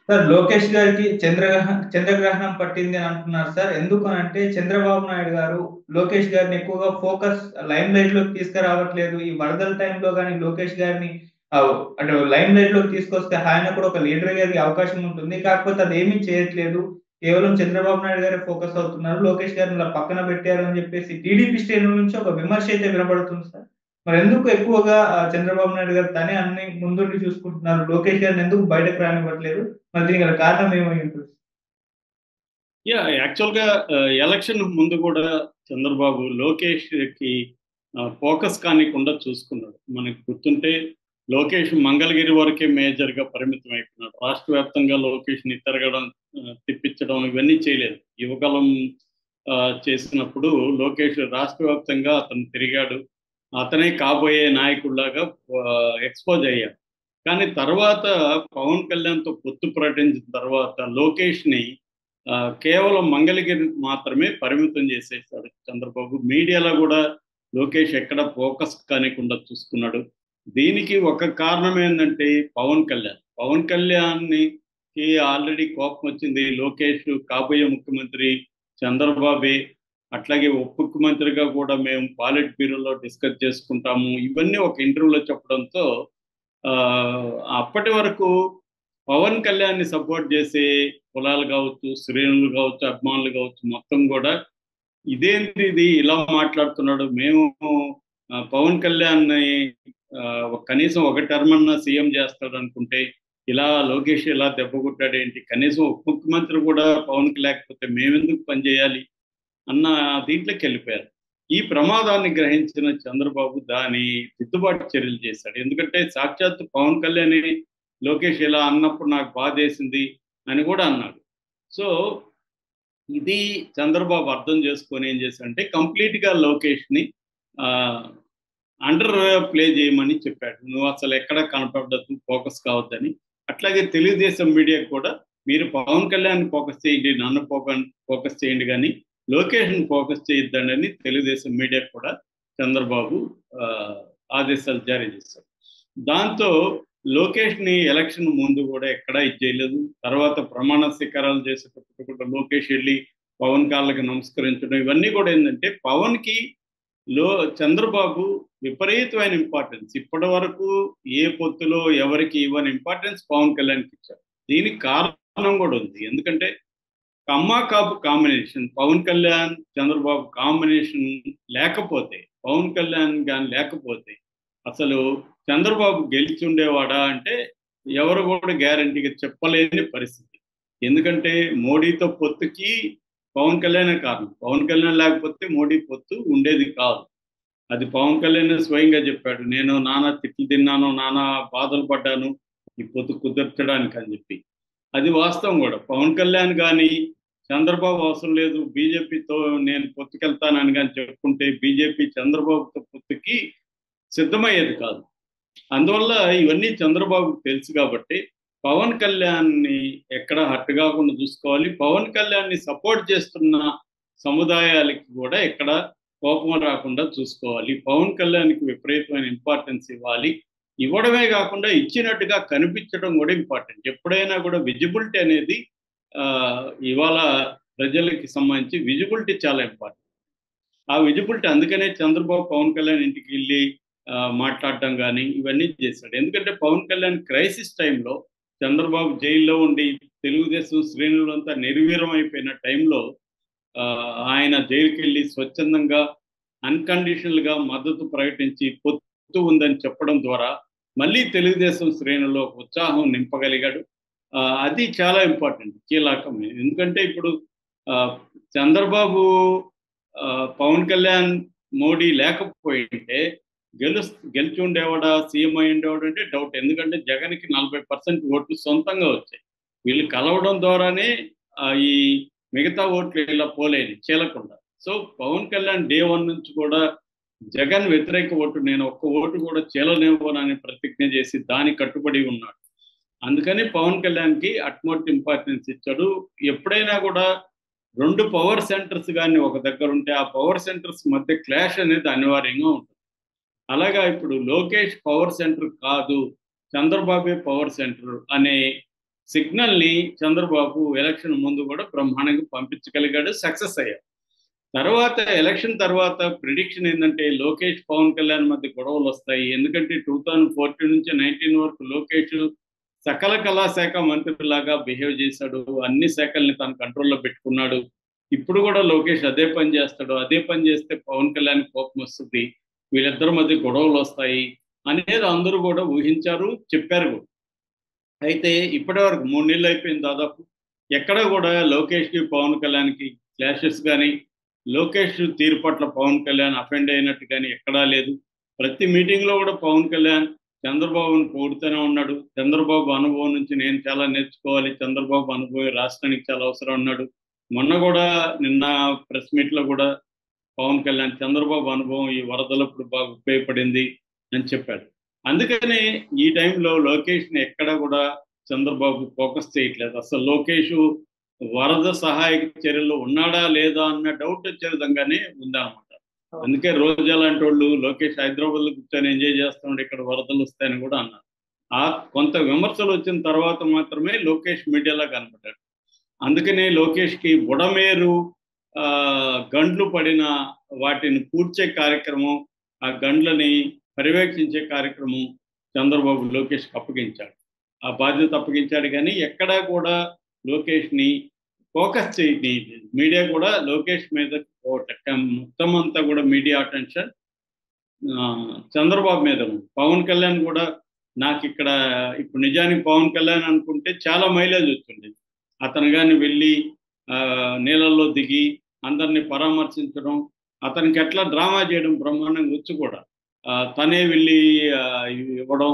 sir Lokesh గారికి చంద్రగ్రహణం చంద్రగ్రహణం పట్టింది అని అంటున్నారు సార్ ఎందుకు అని అంటే చంద్రబాబు నాయుడు గారు లోకేష్ గారిని ఎక్కువగా ఫోకస్ లైమ్ లైట్ లోకి తీసుకురావట్లేదు ఈ వరదల టైంలో కానీ లోకేష్ గారిని ఆ, అంటే లైమ్ లైట్ లోకి తీసుకొస్తే ఆయన కూడా ఒక లీడర్ గారికి అవకాశం ఉంటుంది కాకపోతే అది ఏమీ చేయట్లేదు కేవలం చంద్రబాబు నాయుడు గారే ఫోకస్ అవుతున్నారు లోకేష్ గారిని ఇలా పక్కన పెట్టారు అని చెప్పేసి టీడీపీ శ్రేణుల నుంచి ఒక విమర్శ అయితే వినబడుతుంది సార్ మరి ఎందుకు ఎక్కువగా ఆ, చంద్రబాబు నాయుడు గారు తనే అన్ని ముందుండి చూసుకుంటున్నారు లోకేష్ గారిని ఎందుకు బయటకు రానివ్వట్లేదు మరి దీనికి గల కారణం ఏమై ఉంటుంది యా యాక్చువల్గా ఎలక్షన్ ముందు కూడా చంద్రబాబు లోకేష్కి ఫోకస్ కానికుండా చూసుకున్నాడు మనకు గుర్తుంటే లోకేష్ మంగళగిరి వరకే మేజర్గా పరిమితం అయిపోయినాడు రాష్ట్ర వ్యాప్తంగా లోకేష్ని తిరగడం ఆ, తిప్పించడం ఇవన్నీ చేయలేదు యువగలం ఆ, చేసినప్పుడు లోకేష్ రాష్ట్ర వ్యాప్తంగా అతను తిరిగాడు అతనే కాబోయే నాయకుడిలాగా ఎక్స్పోజ్ అయ్యాడు కానీ తర్వాత పవన్ కళ్యాణ్తో పొత్తు ప్రకటించిన తర్వాత లోకేష్ని ఆ, కేవలం మంగళగిరి మాత్రమే పరిమితం చేసేసాడు చంద్రబాబు మీడియాలో కూడా లోకేష్ ఎక్కడ ఫోకస్ కానికుండా చూసుకున్నాడు దీనికి ఒక కారణం ఏంటంటే పవన్ కళ్యాణ్ పవన్ కళ్యాణ్ని ఆల్రెడీ కోపం వచ్చింది లోకేష్ కాబోయే ముఖ్యమంత్రి చంద్రబాబే అట్లాగే ఉప ముఖ్యమంత్రిగా కూడా మేము పాలిట్ బ్యూరోలో డిస్కస్ చేసుకుంటాము ఇవన్నీ ఒక ఇంటర్వ్యూలో చెప్పడంతో ఆ, అప్పటి వరకు పవన్ కళ్యాణ్ని సపోర్ట్ చేసే కులాలు కావచ్చు శ్రేణులు కావచ్చు అభిమానులు కావచ్చు మొత్తం కూడా ఇదేంటి ఇది ఇలా మాట్లాడుతున్నాడు మేము ఆ, పవన్ కళ్యాణ్ని ఆ, ఒక- కనీసం ఒక టర్మ్ అన్నా సీఎం చేస్తాడు అనుకుంటే ఇలా లోకేష్ ఇలా దెబ్బ కొట్టాడు ఏంటి కనీసం ఉప ముఖ్యమంత్రి కూడా పవన్కి లేకపోతే మేమెందుకు పనిచేయాలి అన్న దీంట్లోకి వెళ్ళిపోయారు ఈ ప్రమాదాన్ని గ్రహించిన చంద్రబాబు దాని దిద్దుబాటు చర్యలు చేశాడు ఎందుకంటే సాక్షాత్ పవన్ కళ్యాణ్ లోకేష్ ఇలా అన్నప్పుడు నాకు బాధేసింది అని కూడా అన్నాడు సో ఇది చంద్రబాబు అర్థం చేసుకొని ఏం చేశాడంటే కంప్లీట్గా లోకేష్ని అండర్ ప్లే చేయమని చెప్పాడు నువ్వు అసలు ఎక్కడ కనపడద్దు ఫోకస్ కావద్దని అట్లాగే తెలుగుదేశం మీడియాకు కూడా మీరు పవన్ కళ్యాణ్ ఫోకస్ చేయండి నన్ను ఫోకస్ చేయండి కానీ లోకేష్ని ఫోకస్ చేయొద్దండి అని తెలుగుదేశం మీడియా కూడా చంద్రబాబు ఆ, ఆదేశాలు జారీ చేశారు దాంతో లోకేష్ని ఎలక్షన్ ముందు కూడా ఎక్కడా ఇది చేయలేదు తర్వాత ప్రమాణ స్వీకారాలు చేసేటప్పుడు కూడా లోకేష్ వెళ్ళి పవన్ కాళ్ళకి నమస్కరించడం ఇవన్నీ కూడా ఏంటంటే పవన్కి లో చంద్రబాబు విపరీతమైన ఇంపార్టెన్స్ ఇప్పటి వరకు ఏ పొత్తులో ఎవరికి ఇవ్వని ఇంపార్టెన్స్ పవన్ కళ్యాణ్కి ఇచ్చారు దీనికి కారణం కూడా ఉంది ఎందుకంటే కమ్మా కాపు కాంబినేషన్ పవన్ కళ్యాణ్ చంద్రబాబు కాంబినేషన్ లేకపోతే పవన్ కళ్యాణ్ కానీ లేకపోతే అసలు చంద్రబాబు గెలిచి ఉండేవాడా అంటే ఎవరు కూడా గ్యారంటీగా చెప్పలేని పరిస్థితి ఎందుకంటే మోడీతో పొత్తుకి పవన్ కళ్యాణే కారణం పవన్ కళ్యాణ్ లేకపోతే మోడీ పొత్తు ఉండేది కాదు అది పవన్ కళ్యాణ్ స్వయంగా చెప్పాడు నేను నానా తిట్లు తిన్నాను నానా బాధలు పడ్డాను ఈ పొత్తు కుదర్చడానికి అని చెప్పి అది వాస్తవం కూడా పవన్ కళ్యాణ్ కానీ చంద్రబాబు అవసరం లేదు బీజేపీతో నేను పొత్తుకెళ్తానని కానీ చెప్పుకుంటే బీజేపీ చంద్రబాబుతో పొత్తుకి సిద్ధమయ్యేది కాదు అందువల్ల ఇవన్నీ చంద్రబాబుకు తెలుసు కాబట్టి పవన్ కళ్యాణ్ని ఎక్కడ హట్ కాకుండా చూసుకోవాలి పవన్ కళ్యాణ్ని సపోర్ట్ చేస్తున్న సముదాయాలకి కూడా ఎక్కడ కోపం రాకుండా చూసుకోవాలి పవన్ కళ్యాణ్కి విపరీతమైన ఇంపార్టెన్స్ ఇవ్వాలి ఇవ్వడమే కాకుండా ఇచ్చినట్టుగా కనిపించడం కూడా ఇంపార్టెంట్ ఎప్పుడైనా కూడా విజిబిలిటీ అనేది ఆ, ఇవాళ ప్రజలకి సంబంధించి విజిబిలిటీ చాలా ఇంపార్టెంట్ ఆ విజిబిలిటీ అందుకనే చంద్రబాబు పవన్ కళ్యాణ్ ఇంటికి వెళ్ళి ఆ, మాట్లాడటం కానీ ఇవన్నీ చేశాడు ఎందుకంటే పవన్ కళ్యాణ్ క్రైసిస్ టైంలో చంద్రబాబు జైల్లో ఉండి తెలుగుదేశం శ్రేణులంతా నిర్వీరం అయిపోయిన టైంలో ఆ, ఆయన జైలుకి వెళ్ళి స్వచ్ఛందంగా అన్కండిషనల్గా మద్దతు ప్రకటించి పొత్తు ఉందని చెప్పడం ద్వారా మళ్ళీ తెలుగుదేశం శ్రేణుల్లో ఒక ఉత్సాహం నింపగలిగాడు ఆ, అది చాలా ఇంపార్టెంట్ కీలకం ఎందుకంటే ఇప్పుడు ఆ, చంద్రబాబు ఆ, పవన్ కళ్యాణ్ మోడీ లేకపోయింటే గెలు గెలిచి ఉండేవాడా సీఎం అయి ఉండేవాడు అంటే డౌట్ ఎందుకంటే జగన్కి నలభై పర్సెంట్ ఓట్లు సొంతంగా వచ్చాయి వీళ్ళు కలవడం ద్వారానే ఆ, ఈ మిగతా ఓట్లు ఇలా పోలేదు చీలకుండా so Pawan Kalyan day one నుంచి కూడా జగన్ వ్యతిరేక ఓటు నేను ఒక్క ఓటు కూడా చీలనివ్వనని ప్రతిజ్ఞ చేసి దాని కట్టుబడి ఉన్నాడు అందుకని పవన్ కళ్యాణ్కి అట్మోస్ట్ ఇంపార్టెన్స్ ఇచ్చాడు ఎప్పుడైనా కూడా రెండు పవర్ సెంటర్స్ కానీ ఒక దగ్గర ఉంటే ఆ పవర్ సెంటర్స్ మధ్య క్లాష్ అనేది అనివార్యంగా ఉంటుంది అలాగా ఇప్పుడు లోకేష్ పవర్ సెంటర్ కాదు చంద్రబాబే పవర్ సెంటర్ అనే సిగ్నల్ ని చంద్రబాబు ఎలక్షన్ ముందు కూడా బ్రహ్మాండంగా పంపించగలిగాడు సక్సెస్ అయ్యాడు తర్వాత ఎలక్షన్ తర్వాత ప్రిడిక్షన్ ఏంటంటే లోకేష్ పవన్ కళ్యాణ్ మధ్య గొడవలు వస్తాయి ఎందుకంటే టూ థౌజండ్ ఫోర్టీన్ నుంచి నైన్టీన్ వరకు లోకేష్ సకల కళాశాఖ మంత్రిలాగా బిహేవ్ చేశాడు అన్ని శాఖల్ని తన కంట్రోల్లో పెట్టుకున్నాడు ఇప్పుడు కూడా లోకేష్ అదే పని చేస్తాడు అదే పని చేస్తే పవన్ కళ్యాణ్ కోపం వస్తుంది వీళ్ళిద్దరి మధ్య గొడవలు వస్తాయి అనేది అందరూ కూడా ఊహించారు చెప్పారు కూడా అయితే ఇప్పటి వరకు మూడు నెలలు అయిపోయింది దాదాపు ఎక్కడ కూడా లోకేష్కి పవన్ కళ్యాణ్కి క్లాషెస్ కానీ లోకేష్ తీరు పట్ల పవన్ కళ్యాణ్ అఫెండ్ అయినట్టు కానీ ఎక్కడా లేదు ప్రతి మీటింగ్లో కూడా పవన్ కళ్యాణ్ చంద్రబాబును పొగుడుతూనే ఉన్నాడు చంద్రబాబు అనుభవం నుంచి నేను చాలా నేర్చుకోవాలి చంద్రబాబు అనుభవం రాష్ట్రానికి చాలా అవసరం అన్నాడు మొన్న కూడా నిన్న ప్రెస్ మీట్లో కూడా పవన్ కళ్యాణ్ చంద్రబాబు అనుభవం ఈ వరదలప్పుడు బాగా ఉపయోగపడింది అని చెప్పాడు అందుకనే ఈ టైంలో లోకేష్ని ఎక్కడ కూడా చంద్రబాబు ఫోకస్ చేయట్లేదు అసలు లోకేష్ వరద సహాయక చర్యల్లో ఉన్నాడా లేదా అన్న డౌట్ వచ్చే విధంగానే ఉందన్నమాట అందుకే రోజు అలాంటి వాళ్ళు లోకేష్ హైదరాబాద్ లో కూర్చొని ఎంజాయ్ చేస్తున్నాడు ఇక్కడ వరదలు వస్తాయని కూడా అన్నారు ఆ కొంత విమర్శలు వచ్చిన తర్వాత మాత్రమే లోకేష్ మీడియాలో కనపడ్డాడు అందుకనే లోకేష్కి బుడమేరు ఆ గండ్లు పడిన వాటిని పూడ్చే కార్యక్రమం ఆ గండ్లని పర్యవేక్షించే కార్యక్రమం చంద్రబాబు లోకేష్కి అప్పగించాడు ఆ బాధ్యత అప్పగించాడు కానీ ఎక్కడా కూడా లోకేష్ని ఫోకస్ చేయండి మీడియా కూడా లోకేష్ మీద మొత్తం అంతా కూడా మీడియా అటెన్షన్ చంద్రబాబు మీద ఉంది పవన్ కళ్యాణ్ కూడా నాకు ఇక్కడ ఇప్పుడు నిజానికి పవన్ కళ్యాణ్ అనుకుంటే చాలా మైలేజ్ వచ్చింది అతను కానీ వెళ్ళి నీళ్ళల్లో దిగి అందరిని పరామర్శించడం అతనికి ఎట్లా డ్రామా చేయడం బ్రహ్మాండంగా వచ్చి కూడా తనే వెళ్ళి ఇవ్వడం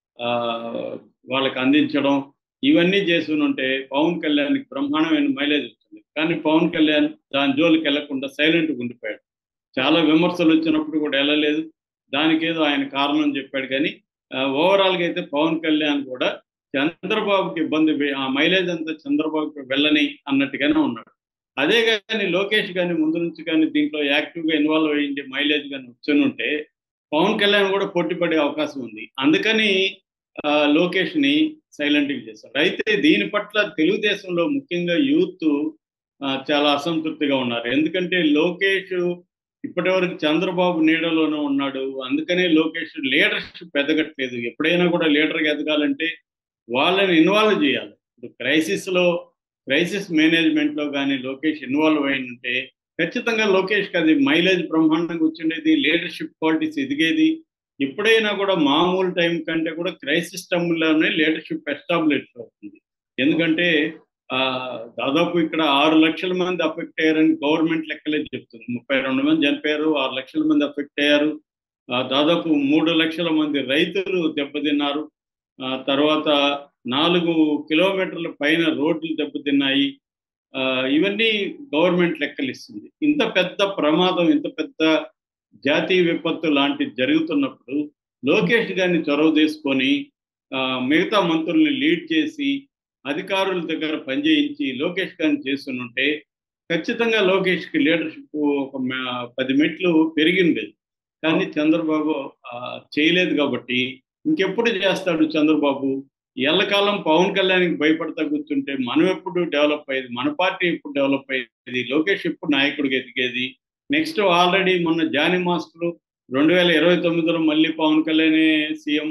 వాళ్ళకి అందించడం ఇవన్నీ చేస్తుంటే పవన్ కళ్యాణ్కి బ్రహ్మాండమైన మైలేజ్ వచ్చింది కానీ పవన్ కళ్యాణ్ దాని జోలికి వెళ్లకుండా సైలెంట్గా ఉండిపోయాడు చాలా విమర్శలు వచ్చినప్పుడు కూడా వెళ్ళలేదు దానికి ఏదో ఆయన కారణం చెప్పాడు కానీ ఓవరాల్గా అయితే పవన్ కళ్యాణ్ కూడా చంద్రబాబుకి ఇబ్బంది ఆ మైలేజ్ అంతా చంద్రబాబుకి వెళ్ళని అన్నట్టుగానే ఉన్నాడు అదే కానీ లోకేష్ కానీ ముందు నుంచి కానీ దీంట్లో యాక్టివ్గా ఇన్వాల్వ్ అయ్యింది మైలేజ్ కానీ వచ్చి ఉంటే పవన్ కళ్యాణ్ కూడా పోటీపడే అవకాశం ఉంది అందుకని లోకేష్ని సైలెంట్గా చేశారు అయితే దీని పట్ల తెలుగుదేశంలో ముఖ్యంగా యూత్ చాలా అసంతృప్తిగా ఉన్నారు ఎందుకంటే లోకేష్ ఇప్పటి వరకు చంద్రబాబు నీడలోనే ఉన్నాడు అందుకనే లోకేష్ లీడర్షిప్ ఎదగట్లేదు ఎప్పుడైనా కూడా లీడర్గా ఎదగాలంటే వాళ్ళని ఇన్వాల్వ్ చేయాలి ఇప్పుడు క్రైసిస్లో క్రైసిస్ మేనేజ్మెంట్లో కానీ లోకేష్ ఇన్వాల్వ్ అయిందంటే ఖచ్చితంగా లోకేష్కి అది మైలేజ్ బ్రహ్మాండంగా వచ్చిండేది లీడర్షిప్ క్వాలిటీస్ ఎదిగేది ఎప్పుడైనా కూడా మామూలు టైం కంటే కూడా క్రైసిస్ టైంలోనే లీడర్షిప్ ఎస్టాబ్లిష్ అవుతుంది ఎందుకంటే దాదాపు ఇక్కడ ఆరు లక్షల మంది అఫెక్ట్ అయ్యారని గవర్నమెంట్ లెక్కలే చెప్తుంది ముప్పై రెండు మంది చనిపోయారు ఆరు లక్షల మంది అఫెక్ట్ అయ్యారు దాదాపు మూడు లక్షల మంది రైతులు దెబ్బతిన్నారు తర్వాత నాలుగు కిలోమీటర్ల పైన రోడ్లు దెబ్బతిన్నాయి ఇవన్నీ గవర్నమెంట్ లెక్కలు ఇస్తుంది ఇంత పెద్ద ప్రమాదం ఇంత పెద్ద జాతీయ విపత్తు లాంటిది జరుగుతున్నప్పుడు లోకేష్ గారిని చొరవ తీసుకొని మిగతా మంత్రుల్ని లీడ్ చేసి అధికారుల దగ్గర పనిచేయించి లోకేష్ గారిని చేస్తుంటే ఖచ్చితంగా లోకేష్కి లీడర్షిప్ ఒక పది మెట్లు పెరిగింది కానీ చంద్రబాబు చేయలేదు కాబట్టి ఇంకెప్పుడు చేస్తాడు చంద్రబాబు ఎల్లకాలం పవన్ కళ్యాణ్కి భయపడతా కూర్చుంటే మనం ఎప్పుడు డెవలప్ అయ్యేది మన పార్టీ ఎప్పుడు డెవలప్ అయ్యేది లోకేష్ ఎప్పుడు నాయకుడికి ఎదిగేది నెక్స్ట్ ఆల్రెడీ మొన్న జానీ మాస్టర్ రెండు వేల ఇరవై తొమ్మిదిలో మళ్ళీ పవన్ కళ్యాణ్ సీఎం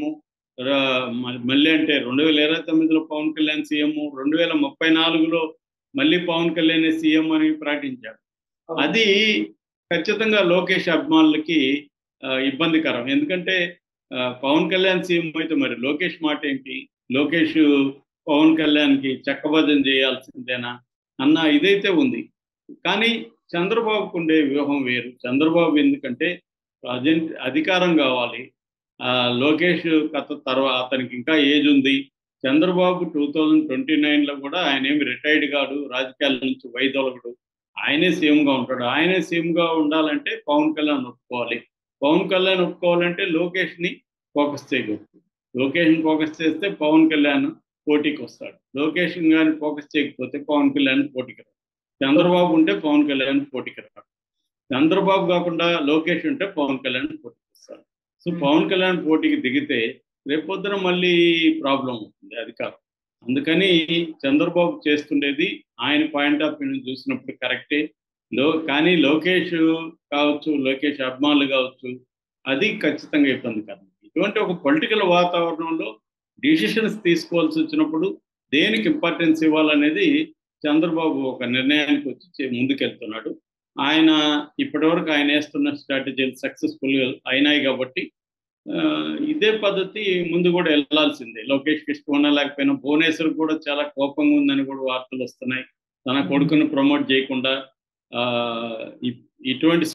మళ్ళీ అంటే రెండు వేల ఇరవై తొమ్మిదిలో పవన్ కళ్యాణ్ సీఎం రెండు వేల ముప్పై నాలుగులో మళ్ళీ పవన్ కళ్యాణ్ సీఎం అని ప్రకటించాడు అది ఖచ్చితంగా లోకేష్ అభిమానులకి ఇబ్బందికరం ఎందుకంటే పవన్ కళ్యాణ్ సీఎం అయితే మరి లోకేష్ మాట ఏంటి లోకేష్ పవన్ కళ్యాణ్కి చక్కబద్ధం చేయాల్సిందేనా అన్న ఇదైతే ఉంది కానీ చంద్రబాబుకు ఉండే వ్యూహం వేరు చంద్రబాబు ఎందుకంటే ప్రజెంట్ అధికారం కావాలి లోకేష్ కథ తర్వాత అతనికి ఇంకా ఏజ్ ఉంది చంద్రబాబు టూ థౌజండ్ ట్వంటీ నైన్లో కూడా ఆయన ఏమి రిటైర్డ్ కాడు రాజకీయాల నుంచి వైదొలగడు ఆయనే సీఎంగా ఉంటాడు ఆయనే సీఎంగా ఉండాలంటే పవన్ కళ్యాణ్ ఒప్పుకోవాలి పవన్ కళ్యాణ్ ఒప్పుకోవాలంటే లోకేష్ని ఫోకస్ చేయకూడదు లోకేష్ని ఫోకస్ చేస్తే పవన్ కళ్యాణ్ పోటీకి వస్తాడు లోకేష్ కానీ ఫోకస్ చేయకపోతే పవన్ కళ్యాణ్ పోటీకి రాడు చంద్రబాబు ఉంటే పవన్ కళ్యాణ్ పోటీకి రాడు చంద్రబాబు కాకుండా లోకేష్ ఉంటే పవన్ కళ్యాణ్ పోటీకి వస్తాడు సో పవన్ కళ్యాణ్ పోటీకి దిగితే రేపొద్దున మళ్ళీ ప్రాబ్లం అవుతుంది అధికారం అందుకని చంద్రబాబు చేస్తుండేది ఆయన పాయింట్ ఆఫ్ వ్యూ చూసినప్పుడు కరెక్టే లో కానీ లోకేష్ కావచ్చు లోకేష్ అభిమానులు కావచ్చు అది ఖచ్చితంగా ఇబ్బంది కదా ఇటువంటి ఒక పొలిటికల్ వాతావరణంలో డిసిషన్స్ తీసుకోవాల్సి వచ్చినప్పుడు దేనికి ఇంపార్టెన్స్ ఇవ్వాలనేది చంద్రబాబు ఒక నిర్ణయానికి వచ్చి ముందుకెళ్తున్నాడు ఆయన ఇప్పటివరకు ఆయన వేస్తున్న స్ట్రాటజీలు సక్సెస్ఫుల్ అయినాయి కాబట్టి ఇదే పద్ధతి ముందు కూడా వెళ్లాల్సిందే లోకేష్కి ఇష్టం ఉన్నా లేకపోయినా భువనేశ్వర్ కూడా చాలా కోపంగా ఉందని కూడా వార్తలు వస్తున్నాయి తన కొడుకును ప్రమోట్ చేయకుండా ఇటువంటి